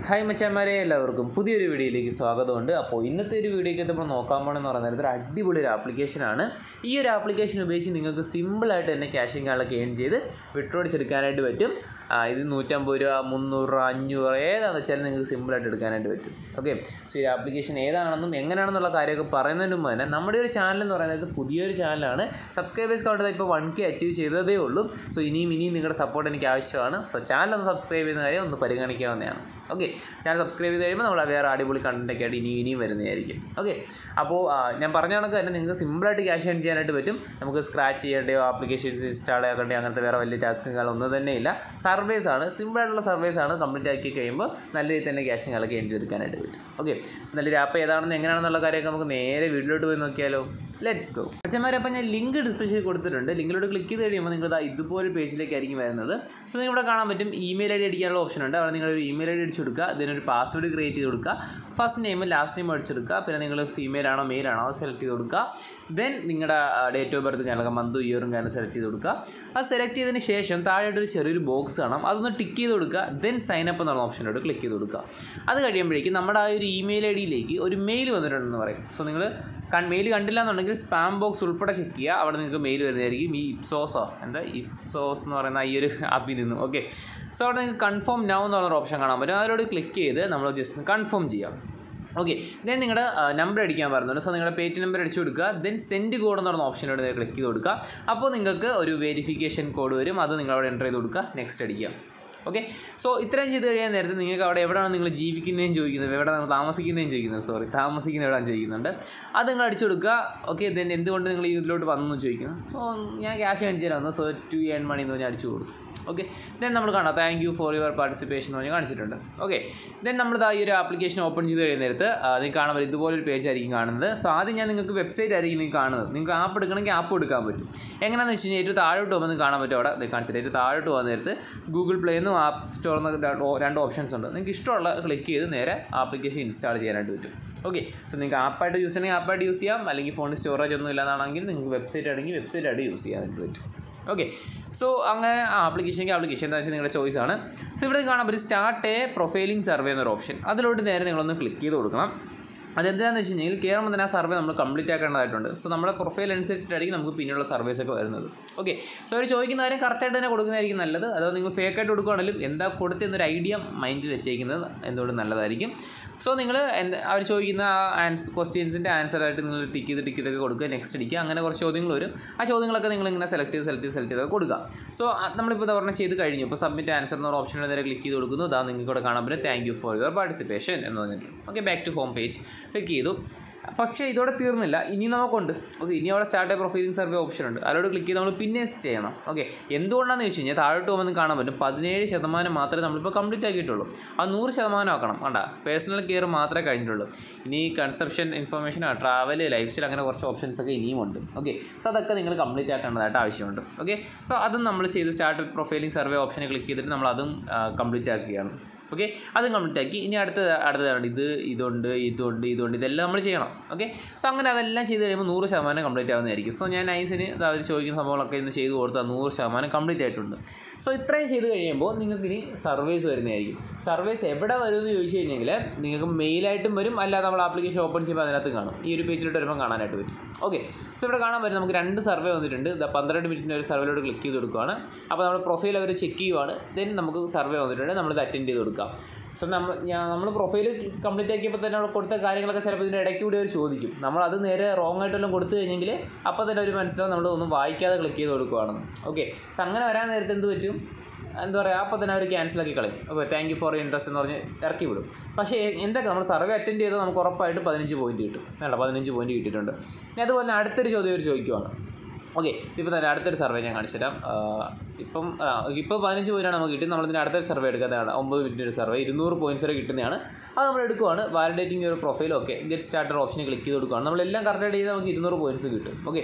hi മച്ചാന്മാരെ എല്ലാവർക്കും പുതിയൊരു വീഡിയോയിലേക്ക് സ്വാഗതമുണ്ട് അപ്പോൾ ഇന്നത്തെ ഒരു വീഡിയോയ്ക്ക് നമ്മൾ നോക്കാൻ പോകണമെന്ന് പറയുന്നത് ഒരു അടിപൊളി ഒരു ആപ്ലിക്കേഷനാണ് ഈ ഒരു ആപ്ലിക്കേഷൻ ഉപയോഗിച്ച് നിങ്ങൾക്ക് സിമ്പിളായിട്ട് തന്നെ ക്യാഷിങ് കാളൊക്കെ ഏൺ ചെയ്ത് വിഡ്രോ അടിച്ചെടുക്കാനായിട്ട് പറ്റും ആ, ഇത് നൂറ്റമ്പത് രൂപ മുന്നൂറ് രൂപ അഞ്ഞൂറ് രൂപ ഏതാണെന്ന് വെച്ചാൽ നിങ്ങൾക്ക് സിമ്പിളായിട്ട് എടുക്കാനായിട്ട് പറ്റും ഓക്കെ സോ ഈ ആപ്ലിക്കേഷൻ ഏതാണെന്നും എങ്ങനെയാണെന്നുള്ള കാര്യമൊക്കെ പറയുന്നതിന് മുമ്പ് തന്നെ നമ്മുടെ ഒരു ചാനൽ എന്ന് പറയുന്നത് പുതിയൊരു ചാനലാണ് സബ്സ്ക്രൈബേഴ്സ് കൗണ്ട് ഇപ്പോൾ വൺ കെ അച്ചീവ് ചെയ്തതേ ഉള്ളൂ സോ ഇനിയും ഇനിയും നിങ്ങളുടെ സപ്പോർട്ട് എനിക്ക് ആവശ്യമാണ് സോ ചാനൽ ഒന്ന് സബ്സ്ക്രൈബ് ചെയ്യുന്ന കാര്യം ഒന്ന് പരിഗണിക്കാവുന്നതാണ് ഓക്കെ ചാനൽ സബ്സ്ക്രൈബ് ചെയ്ത് കഴിയുമ്പോൾ നമ്മൾ വേറെ അടിപൊളി കണ്ടൻറ്റൊക്കെ ആയിട്ട് ഇനിയും ഇനിയും വരുന്നതായിരിക്കും ഓക്കെ അപ്പോൾ ആ, ഞാൻ പറഞ്ഞ കണക്ക് തന്നെ നിങ്ങൾക്ക് സിമ്പിളായിട്ട് ക്യാഷ് ഏൺ ചെയ്യാനായിട്ട് പറ്റും നമുക്ക് സ്ക്രാച്ച് ചെയ്യേണ്ടയോ ആപ്ലിക്കേഷൻസ് ഇൻസ്റ്റാൾ ചെയ്യേണ്ടയോ അങ്ങനത്തെ വേറെ വലിയ ടാസ്കുകൾ ഒന്നും തന്നെ ഇല്ല സർവീസ് ആണ് സിമ്പിളായിട്ടുള്ള സർവീസ് ആണ് കംപ്ലീറ്റ് ആക്കി കഴിയുമ്പോൾ നല്ല രീതിയിൽ തന്നെ ക്യാഷ് കാലൊക്കെ ഏൺ ചെയ്തെടുക്കാനായിട്ട് പറ്റും ഓക്കെ സോ നല്ലൊരു ആപ്പ് ഏതാണെന്ന് എങ്ങനെയാണെന്നുള്ള കാര്യമൊക്കെ നമുക്ക് നേരെ വീട്ടിലോട്ട് പോയി നോക്കിയാലോ ലെറ്റ്സ് ഗോ അച്ഛന്മാരെ അപ്പം ഞാൻ ലിങ്ക് ഡിസ്ക്രിപ്ഷനിൽ കൊടുത്തിട്ടുണ്ട് ലിങ്കിലോട്ട് ക്ലിക്ക് ചെയ്ത് കഴിയുമ്പോൾ നിങ്ങൾ ദാ ഇതുപോലെ പേജിലേക്കായിരിക്കും വരുന്നത് സോ നിങ്ങൾ ഇവിടെ കാണാൻ പറ്റും ഇമെയിൽ ഐ ഡി അടിക്കാനുള്ള ഓപ്ഷൻ ഉണ്ട് അവിടെ നിങ്ങൾ ഒരു ഇമെയിൽ ഐ ഡി അടിച്ചു കൊടുക്കുക ഇതിനൊരു പാസ്വേഡ് ക്രിയേറ്റ് ചെയ്ത് കൊടുക്കുക ഫസ്റ്റ് നെയിം ലാസ്റ്റ് നെയിം അടിച്ചു കൊടുക്കുക പിന്നെ നിങ്ങൾ ഫീമെയിൽ ആണോ മെയിൽ ആണോ അത് സെലക്ട് ചെയ്ത് കൊടുക്കുക ദെൻ നിങ്ങളുടെ ഡേറ്റ് ഓഫ് ബർത്ത് കാര്യങ്ങളൊക്കെ മന്ത് ഇയറും കാര്യം സെലക്ട് ചെയ്ത് കൊടുക്കുക അത് സെലക്ട് ചെയ്തതിന് ശേഷം താഴെയായിട്ടൊരു ചെറിയൊരു ബോക്സ് കാണാം അതൊന്ന് ടിക്ക് ചെയ്ത് കൊടുക്കുക ദെൻ സൈൻ അപ്പ് എന്നുള്ള ഓപ്ഷനോട് ക്ലിക്ക് ചെയ്ത് കൊടുക്കുക അത് കഴിയുമ്പോഴേക്കും നമ്മുടെ ആ ഒരു ഇമെയിൽ ഐ ഡിയിലേക്ക് ഒരു മെയിൽ വന്നിട്ടുണ്ടെന്ന് പറയും സോ നിങ്ങൾ കൺ മെയിൽ കണ്ടില്ല എന്നുണ്ടെങ്കിൽ സ്പാം ബോക്സ് ഉൾപ്പെടെ ചെക്ക് ചെയ്യുക അവിടെ നിങ്ങൾക്ക് മെയിൽ വരുന്നതായിരിക്കും ഈ സോസോ എന്താ ഈ സോസ് എന്ന് പറയുന്ന ഈ ഒരു ആപ്പിൽ നിന്നും ഓക്കെ സോ അവിടെ നിങ്ങൾക്ക് കൺഫേം നൗ എന്നുള്ള ഓപ്ഷൻ കാണാൻ പറ്റും അതിലോട് ക്ലിക്ക് ചെയ്ത് നമ്മൾ ജസ്റ്റ് കൺഫേം ചെയ്യാം ഓക്കെ ദെൻ നിങ്ങളുടെ നമ്പർ അടിക്കാൻ പറയുന്നുണ്ട് സോ നിങ്ങളുടെ പേറ്റ് നമ്പർ അടിച്ചു കൊടുക്കുക ദെൻ സെൻഡ് കോഡ് എന്ന് പറഞ്ഞ ഓപ്ഷനോട് ക്ലിക്ക് ചെയ്ത് കൊടുക്കുക അപ്പോൾ നിങ്ങൾക്ക് ഒരു വെരിഫിക്കേഷൻ കോഡ് വരും അത് നിങ്ങൾ അവിടെ എൻ്റർ ചെയ്ത് കൊടുക്കുക നെക്സ്റ്റ് അടിക്കുക ഓക്കെ സോ ഇത്രയും ചെയ്ത് കഴിയാൻ നേരത്തെ നിങ്ങൾക്ക് അവിടെ എവിടെയാണ് നിങ്ങൾ ജീവിക്കുന്നതെന്ന് ചോദിക്കുന്നത് എവിടെ നിങ്ങൾ താമസിക്കുന്നതെന്ന് ചോദിക്കുന്നത് സോറി താമസിക്കുന്ന എവിടെയാണ് ചോദിക്കുന്നുണ്ട് അത് നിങ്ങൾ അടിച്ചു കൊടുക്കുക ഓക്കെ ദെൻ എന്തുകൊണ്ട് നിങ്ങൾ ഇതിലോട്ട് വന്നു ചോദിക്കുന്നു സോ ഞാൻ ക്യാഷ് കാണിച്ചു തരാം സോ ടു ഏൺ മണി എന്ന് പറഞ്ഞാൽ അടിച്ചു കൊടുത്തു ഓക്കെ ദെൻ നമ്മൾ കാണാം thank you for your participation എന്ന് പറഞ്ഞ് കാണിച്ചിട്ടുണ്ട് ഓക്കെ ദെൻ നമ്മൾ ഈ ഒരു ആപ്ലിക്കേഷൻ ഓപ്പൺ ചെയ്ത് കഴിയുന്ന നേരത്ത് നിങ്ങൾക്ക് കാണാൻ പറ്റും ഇതുപോലെ ഒരു പേജ് ആയിരിക്കും കാണുന്നത് സോ ആദ്യം ഞാൻ നിങ്ങൾക്ക് വെബ്സൈറ്റ് ആയിരിക്കും നിങ്ങൾക്ക് കാണുന്നത് നിങ്ങൾക്ക് ആപ്പ് എടുക്കണമെങ്കിൽ ആപ്പ് എടുക്കാൻ പറ്റും എങ്ങനെയാണെന്ന് വെച്ച് കഴിഞ്ഞാൽ ഏറ്റവും താഴോട്ട് പോകുമ്പോൾ നിങ്ങൾക്ക് കാണാൻ പറ്റും അവിടെ ദേ കാണിച്ചിട്ട് ഏറ്റവും താഴോട്ട് പോകുന്ന നേരത്ത് ഗൂഗിൾ പ്ലേ നിന്നും ആപ്പ് സ്റ്റോറിൽ നിന്ന് രണ്ട് ഓപ്ഷൻസ് ഉണ്ട് നിങ്ങൾക്ക് ഇഷ്ടമുള്ള ക്ലിക്ക് ചെയ്ത് നേരെ ആപ്ലിക്കേഷൻ ഇൻസ്റ്റാൾ ചെയ്യാനായിട്ട് പറ്റും ഓക്കെ സോ നിങ്ങൾക്ക് ആപ്പായിട്ട് യൂസ് ചെയ്യണമെങ്കിൽ ആപ്പായിട്ട് യൂസ് ചെയ്യാം അല്ലെങ്കിൽ ഫോണിൽ സ്റ്റോറേജ് ഒന്നും ഇല്ലാതാണെങ്കിൽ നിങ്ങൾക്ക് വെബ്സൈറ്റ് ആണെങ്കിൽ വെബ്സൈറ്റ് ആയിട്ട് യൂസ് ചെയ്യാനായിട്ട് പറ്റും ഓക്കെ സോ അങ്ങനെ ആ ആപ്ലിക്കേഷനിലേക്ക് ആപ്ലിക്കേഷൻ എന്താ വെച്ചാൽ നിങ്ങളുടെ ചോയ്സ് ആണ് സോ ഇവിടെ കാണാൻ പറ്റും സ്റ്റാർട്ട് എ പ്രൊഫൈലിംഗ് സർവേ എന്നൊരു ഓപ്ഷൻ അതിലോട്ട് നേരെ നിങ്ങളൊന്ന് ക്ലിക്ക് ചെയ്ത് കൊടുക്കണം അതെന്താണെന്ന് വെച്ച് കഴിഞ്ഞാൽ കയറുമ്പോൾ തന്നെ ആ സർവേ നമ്മൾ കംപ്ലീറ്റ് ആക്കേണ്ടതായിട്ടുണ്ട് സോ നമ്മുടെ പ്രൊഫൈൽ അനുസരിച്ചിട്ടായിരിക്കും നമുക്ക് പിന്നെയുള്ള സർവീസ് ഒക്കെ വരുന്നത് ഓക്കെ സോ അവർ ചോദിക്കുന്ന കാര്യം കറക്റ്റായിട്ട് തന്നെ കൊടുക്കുന്നതായിരിക്കും നല്ലത് അതോ നിങ്ങൾ ഫേക്ക് ആയിട്ട് കൊടുക്കുകയാണെങ്കിലും എന്താ കൊടുത്തെന്നൊരു ഐഡിയ മൈൻഡിൽ വെച്ചേക്കുന്നത് എന്തുകൊണ്ട് നല്ലതായിരിക്കും സോ നിങ്ങൾ എന്താ അവർ ചോദിക്കുന്ന ആ ആൻസ് ക്വസ്റ്റ്യൻസിൻ്റെ ആൻസറായിട്ട് നിങ്ങൾ ടിക്ക് ചെയ്ത് ടിക്ക് ചെയ്തൊക്കെ കൊടുക്കുക നെക്സ്റ്റ് അടിക്കുക അങ്ങനെ കുറച്ച് ചോദ്യങ്ങൾ വരും ആ ചോദ്യങ്ങളൊക്കെ നിങ്ങൾ ഇങ്ങനെ സെലക്ട് ചെയ്ത് സെലക്ട് ചെയ്ത് സെലക്ട് ചെയ്തൊക്കെ കൊടുക്കുക സോ നമ്മളിപ്പോൾ ഇതാ പറഞ്ഞാൽ ചെയ്ത് കഴിഞ്ഞു ഇപ്പോൾ സബ്മിറ്റ് ആൻസർ എന്ന ഓപ്ഷനിൽ നേരെ ക്ലിക്ക് ചെയ്ത് കൊടുക്കുന്നു അതാ നിങ്ങൾക്ക് ഇവിടെ കാണാൻ പറ്റും thank you for your participation എന്ന് പറഞ്ഞിട്ട് okay back to home page click ചെയ്തു പക്ഷേ ഇതോടെ തീർന്നില്ല ഇനി നമുക്കുണ്ട് ഓക്കെ ഇനി അവിടെ സ്റ്റാർട്ട് പ്രൊഫൈലിംഗ് സർവേ ഓപ്ഷൻ ഉണ്ട് അതിലോട് ക്ലിക്ക് ചെയ്ത് നമ്മൾ പിന്നെ ചെയ്യണം ഓക്കെ എന്തുകൊണ്ടാണെന്ന് വെച്ച് കഴിഞ്ഞാൽ താഴോട്ട് പോകുമ്പോൾ നിങ്ങൾക്ക് കാണാൻ പറ്റും പതിനേഴ് ശതമാനം മാത്രമേ നമ്മളിപ്പോൾ കംപ്ലീറ്റ് ആക്കിയിട്ടുള്ളൂ അത് നൂറ് ശതമാനം ആക്കണം കണ്ട പേഴ്സണൽ കെയർ മാത്രമേ കഴിഞ്ഞിട്ടുള്ളൂ ഇനി conception information travel lifestyle അങ്ങനെ കുറച്ച് ഓപ്ഷൻസ് ഒക്കെ ഇനിയും ഉണ്ട് ഓക്കെ സോ അതൊക്കെ നിങ്ങൾ കംപ്ലീറ്റ് ആക്കേണ്ടതായിട്ട് ആവശ്യമുണ്ട് ഓക്കെ സോ അതും നമ്മൾ ചെയ്ത് സ്റ്റാർട്ട് പ്രൊഫൈലിംഗ് സർവേ ഓപ്ഷനെ ക്ലിക്ക് ചെയ്തിട്ട് നമ്മൾ അതും കംപ്ലീറ്റ് ആക്കുകയാണ് ഓക്കെ അതും കംപ്ലീറ്റ് ആക്കി ഇനി അടുത്ത അടുത്തതാണ് ഇത് ഇതുണ്ട് ഇതുണ്ട് ഇതുണ്ട് ഇതെല്ലാം നമ്മൾ ചെയ്യണം ഓക്കെ സോ അങ്ങനെ അതെല്ലാം ചെയ്ത് കഴിയുമ്പോൾ നൂറ് ശതമാനം കംപ്ലീറ്റ് ആവുന്നതായിരിക്കും സോ ഞാൻ നൈസിന് അവർ ചോദിക്കുന്ന സംഭവങ്ങളൊക്കെ ഇന്ന് ചെയ്ത് കൊടുത്താൽ നൂറ് ശതമാനം കംപ്ലീറ്റ് ആയിട്ടുണ്ട് സോ ഇത്രയും ചെയ്ത് കഴിയുമ്പോൾ നിങ്ങൾക്ക് ഇനി സർവീസ് വരുന്നതായിരിക്കും സർവീസ് എവിടെ വരുമെന്ന് ചോദിച്ചു കഴിഞ്ഞെങ്കിൽ നിങ്ങൾക്ക് മെയിലായിട്ടും വരും അല്ലാതെ നമ്മൾ ആപ്ലിക്കേഷൻ ഓപ്പൺ ചെയ്യുമ്പോൾ അതിനകത്ത് കാണും ഈ ഒരു പേജിലോട്ട് വരുമ്പോൾ കാണാനായിട്ട് പറ്റും ഓക്കെ സോ ഇവിടെ കാണാൻ പറ്റും നമുക്ക് രണ്ട് സർവേ വന്നിട്ടുണ്ട് ഇത് പന്ത്രണ്ട് മിനിറ്റിൻ്റെ ഒരു സർവേയിലോട്ട് ക്ലിക്ക് ചെയ്ത് കൊടുക്കുകയാണ് അപ്പോൾ നമ്മുടെ പ്രൊഫൈൽ അവർ ചെക്ക് ചെയ്യുവാണ് ദെൻ നമുക്ക് സർവേ വന്നിട്ടുണ്ട് നമ്മളിത് അറ്റൻഡ് ചെയ്ത് കൊടുക്കാം സോ നമ്മൾ ഞാൻ നമ്മൾ പ്രൊഫൈൽ കംപ്ലീറ്റ് ആക്കിയപ്പോൾ തന്നെ അവിടെ കൊടുത്ത കാര്യങ്ങളൊക്കെ ചിലപ്പോൾ ഇതിൻ്റെ ഇടയ്ക്ക് കൂടി അവർ ചോദിക്കും നമ്മൾ അത് നേരെ റോങ് ആയിട്ടെല്ലാം കൊടുത്തു കഴിഞ്ഞെങ്കിൽ അപ്പോൾ തന്നെ ഒരു മനസ്സിലാവും നമ്മൾ ഒന്നും വായിക്കാതെ ക്ലിക്ക് ചെയ്ത് കൊടുക്കുകയാണെന്ന് ഓക്കെ സോ അങ്ങനെ വരാൻ നേരത്തെ എന്ത് പറ്റും എന്താ പറയുക അപ്പോൾ തന്നെ അവർ ക്യാൻസലാക്കി കളയും അപ്പോൾ താങ്ക് യു ഫോർ ഇൻട്രസ്റ്റ് എന്ന് പറഞ്ഞ് ഇറക്കി വിടും പക്ഷേ എന്തൊക്കെ നമ്മൾ സർവേ അറ്റൻഡ് ചെയ്താൽ നമുക്ക് ഉറപ്പായിട്ട് പതിനഞ്ച് പോയിന്റ് കിട്ടും വേണ്ട പതിനഞ്ച് പോയിന്റ് കിട്ടിയിട്ടുണ്ട് ഇനി അതുപോലെ തന്നെ അടുത്തൊരു ചോദ്യം അവർ ചോദിക്കുവാണ് ഓക്കെ ഇപ്പോൾ തന്നെ അടുത്തൊരു സർവേ ഞാൻ കാണിച്ചു തരാം ആ, ഇപ്പം ആ, ഇപ്പോൾ പതിനഞ്ച് പോയിന്റാണ് നമുക്ക് കിട്ടി നമ്മളിതിന് അടുത്തൊരു സർവേ എടുക്കാത്തതാണ് ഒമ്പത് മിനിറ്റ് ഒരു സർവേ ഇരുന്നൂറ് പോയിന്റ്സ് വരെ കിട്ടുന്നതാണ് അത് നമ്മൾ എടുക്കുവാണ് വാലിഡേറ്റിംഗ് ഒരു പ്രൊഫൈൽ ഓക്കെ ഗെറ്റ് സ്റ്റാർട്ടർ ഓപ്ഷനിൽ ക്ലിക്ക് ചെയ്ത് കൊടുക്കുകയാണ് നമ്മളെല്ലാം കറക്റ്റായിട്ട് ചെയ്താൽ നമുക്ക് ഇരുന്നൂറ് പോയിന്റ്സ് കിട്ടും ഓക്കെ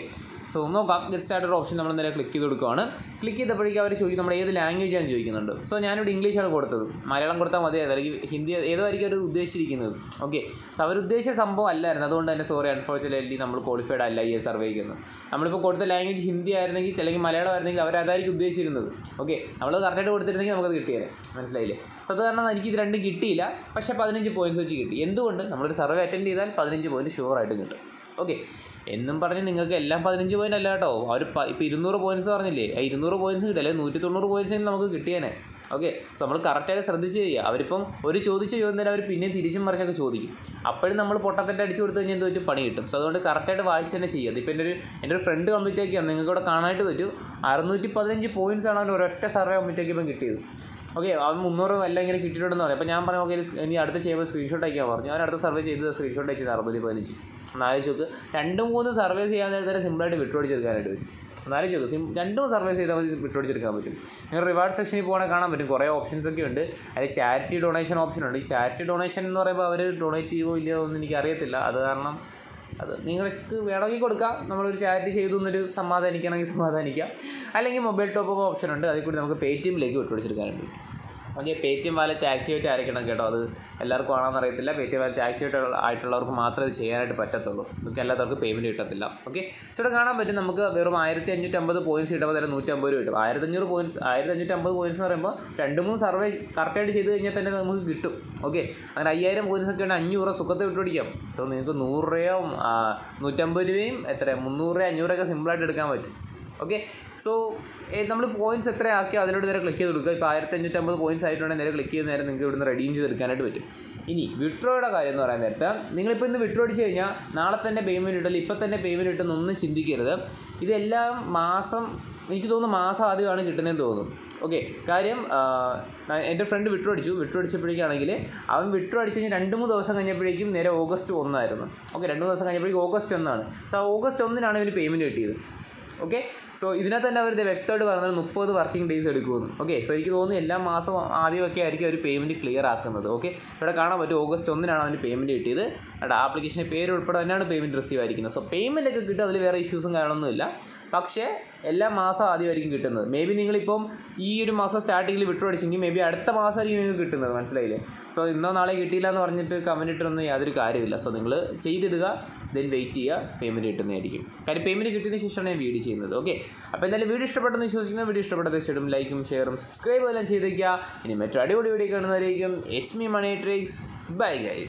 സോ നോക്കാം ഗെറ്റ് സ്റ്റാർട്ടർ ഓപ്ഷൻ നമ്മൾ നേരെ ക്ലിക്ക് ചെയ്ത് കൊടുക്കുകയാണ് ക്ലിക്ക് ചെയ്തപ്പോഴേക്കും അവർ ചോദിക്കും നമ്മുടെ ഏത് ലാംഗ്വേജ് ആണ് ചോദിക്കുന്നുണ്ട് സോ ഞാനിവിടെ ഇംഗ്ലീഷാണ് കൊടുത്തത് മലയാളം കൊടുത്താൽ മതി അല്ലെങ്കിൽ ഹിന്ദി ഏതായിരിക്കും അവർ ഉദ്ദേശിച്ചിരിക്കുന്നത് ഓക്കെ സോ അവർ ഉദ്ദേശിച്ച സംഭവം അല്ലായിരുന്നു അതുകൊണ്ട് തന്നെ സോറി അൺഫോർച്ചുനേറ്റ്ലി നമ്മൾ ക്വാളിഫൈഡ് അല്ല ഈ സർവേക്കുന്നത് നമ്മളിപ്പോൾ കൊടുത്ത ലാംഗ്വേജ് ഹിന്ദി ആയിരുന്നെങ്കിൽ അല്ലെങ്കിൽ മലയാളം ആയിരുന്നെങ്കിൽ അവർ അതായിരിക്കും ഉദ്ദേശിച്ചിരുന്നത് ഓക്കെ നമ്മൾ കറക്റ്റായിട്ട് കൊടുത്തിരുന്നെങ്കിൽ നമുക്കത് കിട്ടിയേനെ മനസ്സിലായില്ലേ സോ അത് കാരണം എനിക്ക് ഇത് രണ്ടും കിട്ടിയില്ല പക്ഷേ പതിനഞ്ച് പോയിൻറ്റ്സ് വെച്ച് കിട്ടി എന്തുകൊണ്ട് നമ്മളൊരു സർവേ അറ്റൻഡ് ചെയ്താൽ പതിനഞ്ച് പോയിൻറ്റ് ഷുവറായിട്ട് കിട്ടും ഓക്കെ എന്നും പറഞ്ഞ് നിങ്ങൾക്ക് എല്ലാം പതിനഞ്ച് പോയിന്റ് അല്ല കേട്ടോ അവർ ഇപ്പോൾ ഇരുന്നൂറ് പോയിന്റ്സ് പറഞ്ഞില്ലേ ആ ഇരുന്നൂറ് പോയിന്റ്സ് കിട്ടില്ല അല്ലെങ്കിൽ നൂറ്റി തൊണ്ണൂറ് പോയിന്റ്സ് നമുക്ക് കിട്ടിയേനെ ഓക്കെ സോ നമ്മൾ കറക്റ്റായിട്ട് ശ്രദ്ധിച്ച് ചെയ്യുക അവരിപ്പം ഒരു ചോദിച്ച ചോദ്യം അവർ പിന്നെ തിരിച്ചും മറിച്ചൊക്കെ ചോദിക്കും അപ്പോഴും നമ്മൾ പൊട്ടത്തിൻ്റെ അടിച്ചു കൊടുത്തു കഴിഞ്ഞാൽ എന്ത് പറ്റും പണി കിട്ടും സോ അതുകൊണ്ട് കറക്റ്റായിട്ട് വായിച്ച് തന്നെ ചെയ്യുക അതിപ്പോൾ എൻ്റെ ഒരു എൻ്റെ ഒരു ഫ്രണ്ട് കംപ്ലീറ്റ് ആക്കിയാണ് നിങ്ങൾക്ക് ഇവിടെ കാണാനായിട്ട് പറ്റും അറുന്നൂറ്റി പതിനഞ്ച് പോയിന്റ്സ് ആണ് അവൻ ഒരൊറ്റ സർവേ കംപ്ലീറ്റ് ആക്കിയപ്പോൾ കിട്ടിയത് ഓക്കെ അവൻ മുന്നൂറ് എല്ലാം ഇങ്ങനെ കിട്ടിയിട്ടുണ്ടെന്ന് പറയും അപ്പോൾ ഞാൻ പറഞ്ഞു ഓക്കെ ഇനി അടുത്ത ചെയ്യുമ്പോൾ സ്ക്രീൻഷോട്ട് അയക്കാൻ പറഞ്ഞു ഞാൻ അടുത്ത സർവേ ചെയ്ത് സ്ക്രീൻഷോട്ട് അയച്ചത് അറുന്നൂറ്റി പതിനഞ്ച് ഒന്നാലോചിച്ച് നോക്ക് രണ്ട് മൂന്ന് സർവേ ചെയ്യാൻ നേരത്തെ സിമ്പിളായിട്ട് വിട്ടുപിടിച്ചെടുക്കാനായിട്ട് പറ്റും ഒന്നാലോചിച്ച് നോക്ക് സിം രണ്ടും സർവേ ചെയ്താൽ മതി വിട്ടുപിടിച്ചെടുക്കാൻ പറ്റും നിങ്ങൾ റിവാർഡ് സെക്ഷനിൽ പോകണമെങ്കിൽ കാണാൻ പറ്റും കുറേ ഓപ്ഷൻസ് ഒക്കെ ഉണ്ട് അതിൽ ചാരിറ്റി ഡൊണേഷൻ ഓപ്ഷൻ ഉണ്ട് ഈ ചാരിറ്റി ഡൊണേഷൻ എന്ന് പറയുമ്പോൾ അവർ ഡൊണേറ്റ് ചെയ്യുമോ ഇല്ലയോ എന്ന് എനിക്ക് അറിയത്തില്ല അത് കാരണം അത് നിങ്ങൾക്ക് വേണമെങ്കിൽ കൊടുക്കാം നമ്മളൊരു ചാരിറ്റി ചെയ്തു എന്നൊരു സമാധാനിക്കണമെങ്കിൽ സമാധാനിക്കാം അല്ലെങ്കിൽ മൊബൈൽ ടോപ്പ് അപ്പ് ഓപ്ഷൻ ഉണ്ട് അതിൽ കൂടി നമുക്ക് പേ ടി എമ്മിലേക്ക് വിട്ടുപിടിച്ചെടുക്കാനുണ്ട് okay Paytm wallet activate ആയിരിക്കണം കേട്ടോ അത് എല്ലാവർക്കും ആണെന്ന് അറിയത്തില്ല Paytm wallet activate ആയിട്ടുള്ളവർക്ക് മാത്രമേ ഇത് ചെയ്യാനായിട്ട് പറ്റത്തുള്ളൂ നമുക്ക് എല്ലാത്തവർക്കും പേയ്മെൻറ്റ് കിട്ടത്തില്ല ഓക്കെ സോ ഇവിടെ കാണാൻ പറ്റും നമുക്ക് വെറും ആയിരത്തി അഞ്ഞൂറ്റമ്പത് പോയിൻറ്റ്സ് കിട്ടുമ്പോൾ തന്നെ നൂറ്റമ്പത് രൂപ കിട്ടും ആയിരത്തി അഞ്ഞൂറ് പോയിൻറ്റ്സ് ആയിരത്തി അഞ്ഞൂറ്റമ്പത് പോയിൻറ്റ്സ് എന്ന് പറയുമ്പോൾ രണ്ട് മൂന്ന് സർവേ കറക്റ്റായിട്ട് ചെയ്ത് കഴിഞ്ഞാൽ തന്നെ നമുക്ക് കിട്ടും ഓക്കെ അങ്ങനെ അയ്യായിരം പോയിൻറ്റ്സ് ഒക്കെ ഉണ്ടെങ്കിൽ അഞ്ഞൂറ് സുഖത്തെ വിട്ടുപിടിക്കാം സോ നിങ്ങൾക്ക് നൂറ് രൂപയോ ആ, നൂറ്റമ്പത് രൂപയും എത്ര മുന്നൂറ് രൂപ അഞ്ഞൂറൊക്കെ സിമ്പിളായിട്ട് എടുക്കാൻ പറ്റും ഓക്കെ സോ നമ്മൾ പോയിന്റ്സ് എത്ര ആക്കിയോ അതിലോട്ട് നേരെ ക്ലിക്ക് ചെയ്ത് കൊടുക്കുക ഇപ്പോൾ ആയിരത്തി അഞ്ഞൂറ്റമ്പത് പോയിന്റ്സ് ആയിട്ടുണ്ടെങ്കിൽ നേരെ ക്ലിക്ക് ചെയ്ത് നേരെ നിങ്ങൾക്ക് ഇവിടുന്ന് റെഡീം ചെയ്തെടുക്കാനായിട്ട് പറ്റും ഇനി വിട്രോയുടെ കാര്യം എന്ന് പറയാൻ നേരത്തെ നിങ്ങളിപ്പോൾ ഇന്ന് വിട്രോ അടിച്ച് കഴിഞ്ഞാൽ നാളെ തന്നെ പേയ്മെൻറ്റ് കിട്ടില്ല ഇപ്പം തന്നെ പേയ്മെൻറ്റ് കിട്ടുന്നൊന്നും ചിന്തിക്കരുത് ഇതെല്ലാം മാസം എനിക്ക് തോന്നുന്നു മാസം ആദ്യമാണ് കിട്ടുന്നതെന്ന് തോന്നുന്നു ഓക്കെ കാര്യം ആ, എൻ്റെ ഫ്രണ്ട് വിട്രോ അടിച്ചു വിട്രോ അടിച്ചപ്പോഴേക്കാണെങ്കിൽ അവൻ വിട്രോ അടിച്ച് കഴിഞ്ഞ് രണ്ട് മൂന്ന് ദിവസം കഴിഞ്ഞപ്പോഴേക്കും നേരെ ഓഗസ്റ്റ് ഒന്നായിരുന്നു ഓക്കെ രണ്ട് മൂന്ന് ദിവസം കഴിഞ്ഞപ്പോഴേക്കും ഓഗസ്റ്റ് ഒന്നാണ് സോ ആ ഓഗസ്റ്റ് ഒന്നിനാണ് ഇവന് പേയ്മെൻറ്റ് കിട്ടിയത് ഓക്കെ സോ ഇതിനകത്ത് തന്നെ അവർ വ്യക്തമായിട്ട് പറഞ്ഞത് മുപ്പത് വർക്കിംഗ് ഡേയ്സ് എടുക്കുമെന്ന് ഓക്കെ സോ എനിക്ക് തോന്നുന്നു എല്ലാ മാസം ആദ്യമൊക്കെ ആയിരിക്കും അവർ പേയ്മെൻറ്റ് ക്ലിയർ ആക്കുന്നത് ഓക്കെ ഇവിടെ കാണാൻ പറ്റും ഓഗസ്റ്റ് ഒന്നിനാണ് അവന് പേയ്മെൻറ്റ് കിട്ടിയത് അവിടെ ആപ്ലിക്കേഷൻ്റെ പേര് ഉൾപ്പെടെ തന്നെയാണ് പേയ്മെൻറ്റ് റിസീവ് ആയിരിക്കുന്നത് സോ പേയ്മെൻ്റ് ഒക്കെ കിട്ടും അതിൽ വേറെ ഇഷ്യൂസും കാര്യങ്ങളൊന്നുമില്ല പക്ഷേ എല്ലാ മാസം ആദ്യമായിരിക്കും കിട്ടുന്നത് മേ ബി നിങ്ങളിപ്പം ഈ ഒരു മാസം സ്റ്റാർട്ടിങ്ങിൽ വിട്ടുപടിച്ചെങ്കിൽ മേ ബി അടുത്ത മാസമായിരിക്കും നിങ്ങൾക്ക് കിട്ടുന്നത് മനസ്സിലായില്ലേ സോ ഇന്നോ നാളെ കിട്ടിയില്ല എന്ന് പറഞ്ഞിട്ട് കമൻറ്റ് ഇട്ടൊന്നും യാതൊരു കാര്യമില്ല സോ നിങ്ങൾ ചെയ്തിടുക ദെൻ വെയിറ്റ് ചെയ്യുക പേയ്മെൻറ്റ് കിട്ടുന്നതായിരിക്കും കാര്യം പേയ്മെൻറ്റ് കിട്ടിയതിന് ശേഷമാണ് ഞാൻ വീഡിയോ ചെയ്യുന്നത് ഓക്കെ അപ്പോൾ എന്തായാലും വീഡിയോ ഇഷ്ടപ്പെട്ടെന്ന് വിശ്വസിക്കുന്ന വീഡിയോ ഇഷ്ടപ്പെട്ട തീർച്ചയായിട്ടും ലൈക്കും ഷെയറും സബ്സ്ക്രൈബും എല്ലാം ചെയ്തേക്കുക ഇനി മറ്റൊരു അടിപൊളി വീഡിയോ കാണുന്നതായിരിക്കും H me money tricks bye guys